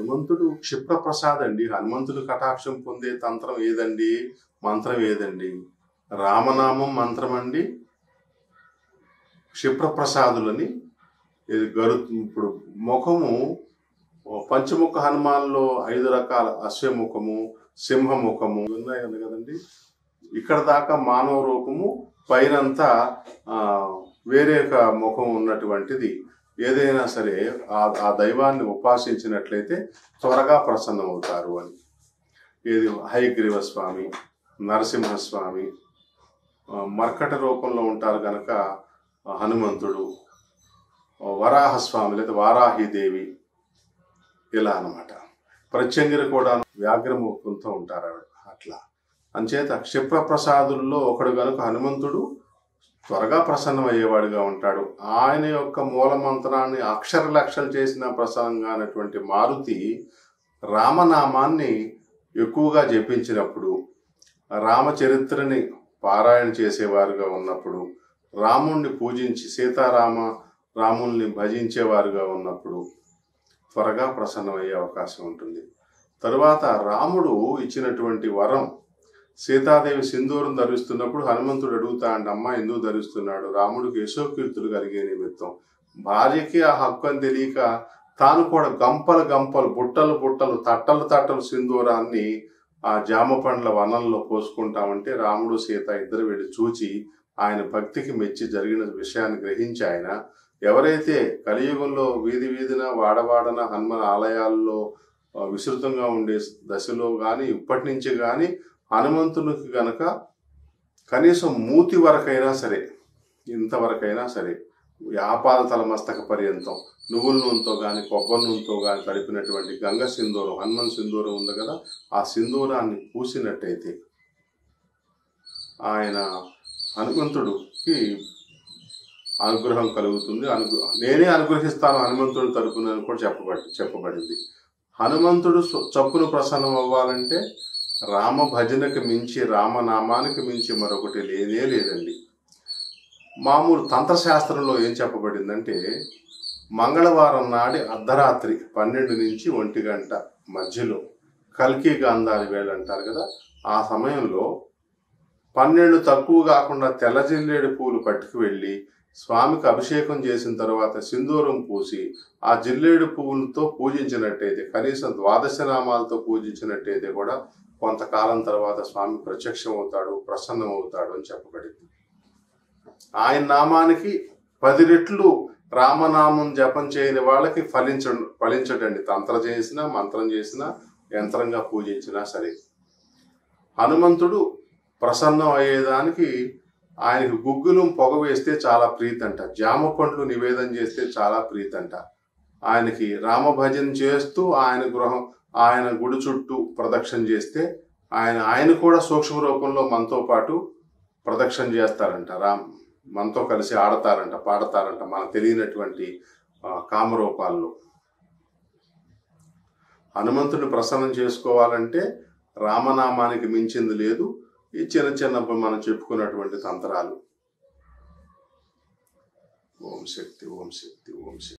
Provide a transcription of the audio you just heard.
హనుమంతుడు క్షిప్రప్రసాద్ అండి హనుమంతుడు కటాక్షం పొందే తంత్రం ఏదండి మంత్రం ఏదండి రామనామం మంత్రం అండి క్షిప్రప్రసాదులని ఇది గరు ఇప్పుడు ముఖము పంచముఖ హనుమాన్లో ఐదు రకాల అశ్వముఖము సింహముఖము ఉన్నాయి కదండి ఇక్కడ దాకా మానవ రూపము పైనంతా ఆ, వేరే ఒక ముఖం ఉన్నటువంటిది ఏదైనా సరే ఆ ఆ దైవాన్ని ఉపాసించినట్లయితే త్వరగా ప్రసన్నమవుతారు అని ఏది హైగ్రీవ స్వామి నరసింహస్వామి ఆ, మర్కట రూపంలో ఉంటారు కనుక హనుమంతుడు వరాహస్వామి లేదా వారాహిదేవి ఇలా అన్నమాట ప్రత్యంగిరి కూడా వ్యాఘ్రముఖంతో ఉంటారు ఆవిడ అట్లా అంచేత క్షిప్రప్రసాదుల్లో ఒకడు గనుక హనుమంతుడు త్వరగా ప్రసన్నమయ్యేవాడుగా ఉంటాడు ఆయన యొక్క మూల మంత్రాన్ని అక్షర లక్షలు చేసిన ప్రసన్నంగా అయినటువంటి మారుతి రామనామాన్ని ఎక్కువగా జపించినప్పుడు రామచరిత్రని పారాయణ చేసేవారుగా ఉన్నప్పుడు రాముణ్ణి పూజించి సీతారామ రాముల్ని భజించేవారుగా ఉన్నప్పుడు త్వరగా ప్రసన్నమయ్యే అవకాశం ఉంటుంది తరువాత రాముడు ఇచ్చినటువంటి వరం సీతాదేవి సింధూరం ధరిస్తున్నప్పుడు హనుమంతుడు అడుగుతా అంట అమ్మ ఎందుకు ధరిస్తున్నాడు రాముడికి యశోకీర్తులు కలిగే నిమిత్తం భార్యకి ఆ హక్కు అని తెలియక తాను కూడా గంపలు గంపలు బుట్టలు బుట్టలు తట్టలు తట్టలు సింధూరాన్ని ఆ జామ పండ్ల వనంలో పోసుకుంటామంటే రాముడు సీత ఇద్దరు వెళ్ళి చూచి ఆయన భక్తికి మెచ్చి జరిగిన విషయాన్ని గ్రహించి ఆయన ఎవరైతే కలియుగంలో వీధి వీధిన వాడవాడన హనుమాన్ ఆలయాల్లో ఆ, విస్తృతంగా ఉండే దశలో కానీ ఇప్పటి నుంచి కానీ హనుమంతునికి గనక కనీసం మూతి వరకైనా సరే ఇంతవరకైనా సరే ఆపాద తలమస్తక పర్యంతం నువ్వుల నూనెతో కానీ కొబ్బరి నూనెతో కానీ కలిపినటువంటి గంగ సింధూరం హనుమన్ సింధూరం ఉంది కదా ఆ సింధూరాన్ని పూసినట్టయితే ఆయన హనుమంతుడికి అనుగ్రహం కలుగుతుంది అనుగ్ర నేనే అనుగ్రహిస్తాను హనుమంతుడి తరపున అని కూడా చెప్పబడి చెప్పబడింది హనుమంతుడు స్వ- చప్పును ప్రసన్నం అవ్వాలంటే రామ భజనకి మించి రామనామానికి మించి మరొకటి లేనే లేదండి మామూలు తంత్రశాస్త్రంలో ఏం చెప్పబడిందంటే మంగళవారం నాడి అర్ధరాత్రి పన్నెండు నుంచి ఒంటి గంట మధ్యలో కల్కి గాంధారి వేళ అంటారు కదా ఆ సమయంలో పన్నెండు తక్కువ కాకుండా తెల్ల జిల్లేడు పూలు పట్టుకు వెళ్ళి స్వామికి అభిషేకం చేసిన తర్వాత సింధూరం పూసి ఆ జిల్లేడు పువ్వులతో పూజించినట్టయితే కనీసం ద్వాదశ నామాలతో పూజించినట్టయితే కూడా కొంతకాలం తర్వాత స్వామి ప్రత్యక్షం అవుతాడు ప్రసన్నం అవుతాడు అని చెప్పబడింది ఆయన నామానికి పది రెట్లు రామనామం జపం చేయని వాళ్ళకి ఫలించ ఫలించడండి తంత్ర చేసినా మంత్రం చేసినా యంత్రంగా పూజించినా సరే హనుమంతుడు ప్రసన్నం అయ్యేదానికి ఆయనకు గుగ్గులు పొగ వేస్తే చాలా ప్రీతంట జామ పండ్లు నివేదన చేస్తే చాలా ప్రీతంట ఆయనకి రామభజన చేస్తూ ఆయన గృహం ఆయన గుడి చుట్టూ ప్రదక్షిణ చేస్తే ఆయన ఆయన కూడా సూక్ష్మ రూపంలో మనతో పాటు ప్రదక్షిణ చేస్తారంట రామ్ మనతో కలిసి ఆడతారంట పాడతారంట మనకు తెలియనటువంటి ఆ, కామరూపాల్లో హనుమంతుడిని ప్రసన్నం చేసుకోవాలంటే రామనామానికి మించింది లేదు ఈ చిన్న చిన్న మనం చెప్పుకున్నటువంటి తంత్రాలు ఓం శక్తి ఓం శక్తి ఓం శక్తి